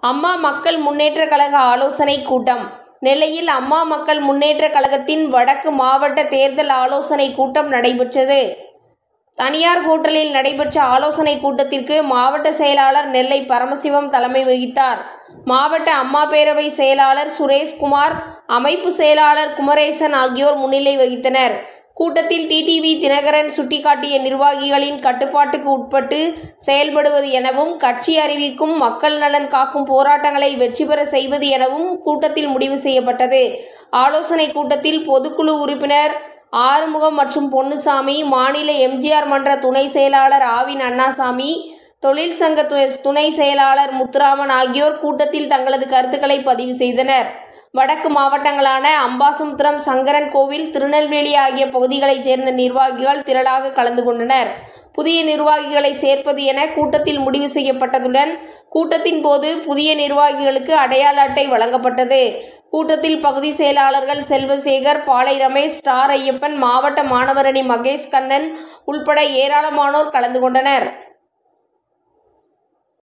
அம்மா மக்கள் முன்னேற்ற கழக ஆலோசனை கூட்டம் நெல்லையில் அம்மா மக்கள் முன்னேற்ற கழகத்தின் வடக்கு மாவட்ட தேர்தல் ஆலோசனை கூட்டம் நடைபெற்றது தனியார் ஹோட்டலில் நடைபெற்ற ஆலோசனை கூட்டத்திற்கு மாவட்ட செயலாளர் நெல்லை பரமசிவம் தலைமை வகித்தார் மாவட்ட அம்மா பேரவை செயலாளர் சுரேஷ்குமார் அமைப்பு செயலாளர் குமரேசன் ஆகியோர் முன்னிலை வகித்தனர் கூட்டத்தில் டிடிவி தினகரன் சுட்டிக்காட்டிய நிர்வாகிகளின் கட்டுப்பாட்டுக்கு உட்பட்டு செயல்படுவது எனவும் கட்சி அறிவிக்கும் மக்கள் நலன் காக்கும் போராட்டங்களை வெற்றி பெற செய்வது எனவும் கூட்டத்தில் முடிவு செய்யப்பட்டது ஆலோசனை கூட்டத்தில் பொதுக்குழு உறுப்பினர் ஆறுமுகம் மற்றும் பொன்னுசாமி மாநில எம்ஜிஆர் மன்ற துணை செயலாளர் ஆவின் அண்ணாசாமி தொழில் சங்க து- துணை செயலாளர் முத்துராமன் ஆகியோர் கூட்டத்தில் தங்களது கருத்துக்களை பதிவு செய்தனர் வடக்கு மாவட்டங்களான அம்பாசமுத்திரம் சங்கரன் கோவில் திருநெல்வேலி ஆகிய பகுதிகளைச் சேர்ந்த நிர்வாகிகள் திரளாக கலந்து கொண்டனர் புதிய நிர்வாகிகளை சேர்ப்பது என கூட்டத்தில் முடிவு செய்யப்பட்டதுடன் கூட்டத்தின் போது புதிய நிர்வாகிகளுக்கு அடையாள அட்டை வழங்கப்பட்டது கூட்டத்தில் பகுதி செயலாளர்கள் செல்வசேகர் பாலை ரமேஷ் ஸ்டார் ஐயப்பன் மாவட்ட மாணவரணி மகேஷ் கண்ணன் உள்பட ஏராளமானோர் கலந்து கொண்டனர்